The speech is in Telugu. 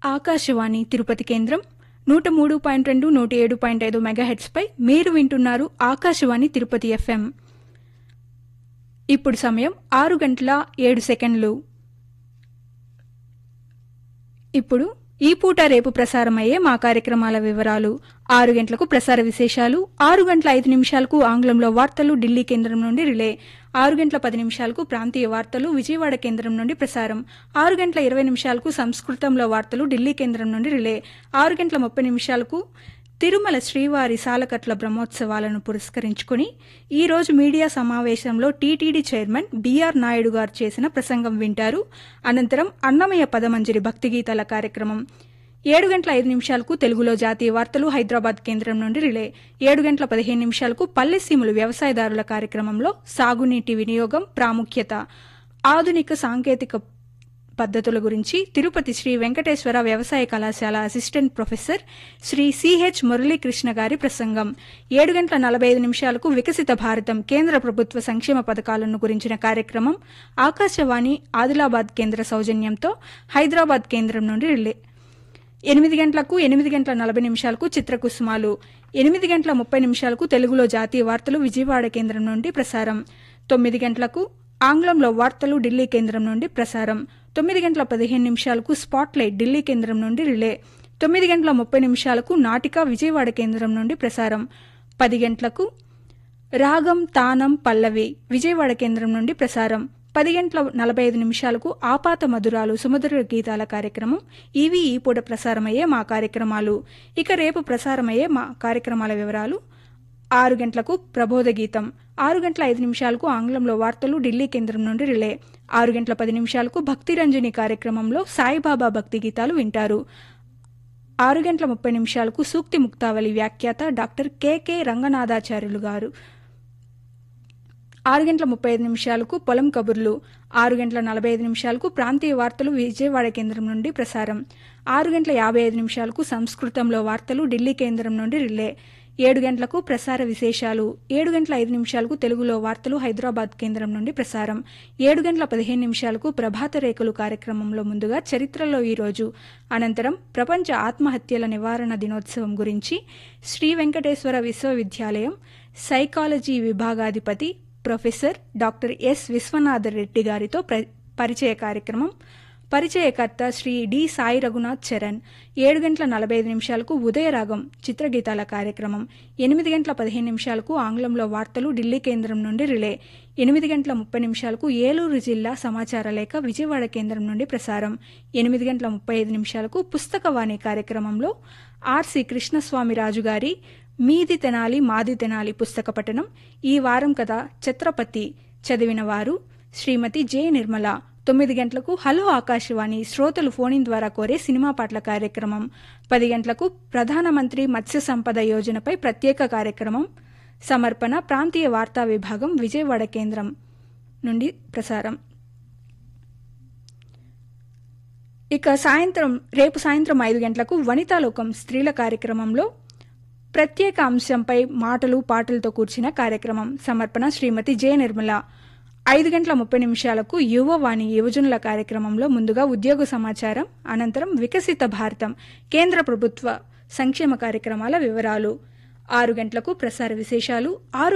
ఆకాశవాణి తిరుపతి కేంద్రం నూట మూడు పాయింట్ రెండు నూట ఏడు పాయింట్ ఐదు మెగాహెట్స్పై మీరు వింటున్నారు ఆకాశవాణి తిరుపతి ఎఫ్ఎం ఇప్పుడు సమయం ఆరు గంటల ఏడు సెకండ్లు ఇప్పుడు ఈ పూట రేపు ప్రసారమయ్యే మా కార్యక్రమాల వివరాలు ఆరు గంటలకు ప్రసార విశేషాలు ఆరు గంటల ఐదు నిమిషాలకు ఆంగ్లంలో వార్తలు ఢిల్లీ కేంద్రం నుండి రిలే ఆరు గంటల పది నిమిషాలకు ప్రాంతీయ వార్తలు విజయవాడ కేంద్రం నుండి ప్రసారం ఆరు గంటల ఇరవై నిమిషాలకు సంస్కృతంలో వార్తలు ఢిల్లీ కేంద్రం నుండి రిలే ఆరు గంటల ముప్పై నిమిషాలకు తిరుమల శ్రీవారి సాలకట్ల బ్రహ్మోత్సవాలను పురస్కరించుకుని ఈ రోజు మీడియా సమావేశంలో టీటీడీ చైర్మన్ బీఆర్ నాయుడు గారు చేసిన ప్రసంగం వింటారు అనంతరం అన్నమయ్య పదమంజరి భక్తి గీతాల కార్యక్రమం ఏడు గంటల ఐదు నిమిషాలకు తెలుగులో జాతీయ వార్తలు హైదరాబాద్ కేంద్రం నుండి రిలే ఏడు గంటల పదిహేను నిమిషాలకు పల్లెసీములు వ్యవసాయదారుల కార్యక్రమంలో సాగునీటి వినియోగం ప్రాముఖ్యత ఆధునిక సాంకేతిక పద్ధతుల గురించి తిరుపతి శ్రీ వెంకటేశ్వర వ్యవసాయ కళాశాల assistant professor Shri CH Muralikrishna గారి ప్రసంగం ఏడు గంటల నలభై ఐదు నిమిషాలకు వికసిత భారతం కేంద్ర ప్రభుత్వ సంక్షేమ పథకాలను గురించిన కార్యక్రమం ఆకాశవాణి ఆదిలాబాద్ కేంద్ర సౌజన్యంతో హైదరాబాద్ కేంద్రం నుండి రిలే ఎనిమిది గంటలకు ఎనిమిది గంటల నలభై నిమిషాలకు చిత్రకుసుమాలు ఎనిమిది గంటల ముప్పై నిమిషాలకు తెలుగులో జాతీయ వార్తలు విజయవాడ కేంద్రం నుండి ప్రసారం తొమ్మిది గంటలకు ఆంగ్లంలో వార్తలు ఢిల్లీ కేంద్రం నుండి ప్రసారం తొమ్మిది గంటల పదిహేను నిమిషాలకు స్పాట్లైట్ ఢిల్లీ కేంద్రం నుండి రిలే తొమ్మిది గంటల ముప్పై నిమిషాలకు నాటిక విజయవాడ కేంద్రం నుండి ప్రసారం పది గంటలకు రాగం తానం పల్లవి విజయవాడ కేంద్రం నుండి ప్రసారం పది గంటల నలభై ఐదు నిమిషాలకు ఆపాత మధురాలు సుమధుర గీతాల కార్యక్రమం ఇవి ఈ పూట ప్రసారమయ్యే మా కార్యక్రమాలు ఇక రేపు ప్రసారమయ్యే మా కార్యక్రమాల వివరాలు ఆరు గంటలకు ప్రబోధ గీతం ఆరు గంటల ఐదు నిమిషాలకు ఆంగ్లంలో వార్తలు ఢిల్లీ కేంద్రం నుండి రిలే ఆరు గంటల పది నిమిషాలకు భక్తి రంజని కార్యక్రమంలో సాయిబాబా భక్తి గీతాలు వింటారు ఆరు గంటల ముప్పై నిమిషాలకు సూక్తి ముక్తావళి వ్యాఖ్యాత డాక్టర్ కెకే రంగనాథాచార్యులు గారు ఆరు గంటల ముప్పై ఐదు నిమిషాలకు పొలం కబుర్లు ఆరు గంటల నలభై ఐదు నిమిషాలకు ప్రాంతీయ వార్తలు విజయవాడ కేంద్రం నుండి ప్రసారం ఆరు గంటల యాభై ఐదు నిమిషాలకు సంస్కృతంలో వార్తలు ఢిల్లీ కేంద్రం నుండి రిలే ఏడు గంటలకు ప్రసార విశేషాలు ఏడు గంటల ఐదు నిమిషాలకు తెలుగులో వార్తలు హైదరాబాద్ కేంద్రం నుండి ప్రసారం ఏడు గంటల పదిహేను నిమిషాలకు ప్రభాత రేఖలు కార్యక్రమంలో ముందుగా చరిత్రలో ఈరోజు అనంతరం ప్రపంచ ఆత్మహత్యల నివారణ దినోత్సవం గురించి శ్రీ వెంకటేశ్వర విశ్వవిద్యాలయం సైకాలజీ విభాగాధిపతి professor doctor S Viswanatha Reddy గారితో పరిచయ కార్యక్రమం పరిచయకర్త శ్రీ డి సాయి రఘునాథ్ చరణ్ ఏడు గంటల నలభై ఐదు నిమిషాలకు ఉదయరాగం చిత్రగీతాల కార్యక్రమం ఎనిమిది గంటల పదిహేను నిమిషాలకు ఆంగ్లంలో వార్తలు ఢిల్లీ కేంద్రం నుండి రిలే ఎనిమిది గంటల ముప్పై నిమిషాలకు ఏలూరు జిల్లా సమాచార లేఖ విజయవాడ కేంద్రం నుండి ప్రసారం ఎనిమిది గంటల ముప్పై ఐదు నిమిషాలకు పుస్తకవాణి కార్యక్రమంలో ఆర్సి కృష్ణస్వామి రాజు గారి మీది తెనాలి మాది తెనాలి పుస్తక పఠనం ఈ వారం కథ ఛత్రపతి చదివిన వారు శ్రీమతి జె నిర్మల తొమ్మిది గంటలకు హలో ఆకాశవాణి శ్రోతలు ఫోనిన్ ద్వారా కోరే సినిమా పాటల కార్యక్రమం పది గంటలకు ప్రధానమంత్రి మత్స్య సంపద యోజనపై ప్రత్యేక కార్యక్రమం సమర్పణ ప్రాంతీయ వార్తా విభాగం విజయవాడ కేంద్రం నుండి ప్రసారం ఇక సాయంత్రం రేపు సాయంత్రం ఐదు గంటలకు వనితాలోకం స్త్రీల కార్యక్రమంలో ప్రత్యేక అంశంపై మాటలు పాటలతో కూర్చిన కార్యక్రమం సమర్పణ శ్రీమతి జె నిర్మల ఐదు గంటల ముప్పై నిమిషాలకు యువవాణి యువజనుల కార్యక్రమంలో ముందుగా ఉద్యోగ సమాచారం అనంతరం వికసిత భారతం కేంద్ర ప్రభుత్వ సంక్షేమ కార్యక్రమాల వివరాలు ఆరు గంటలకు ప్రసార విశేషాలు ఆరు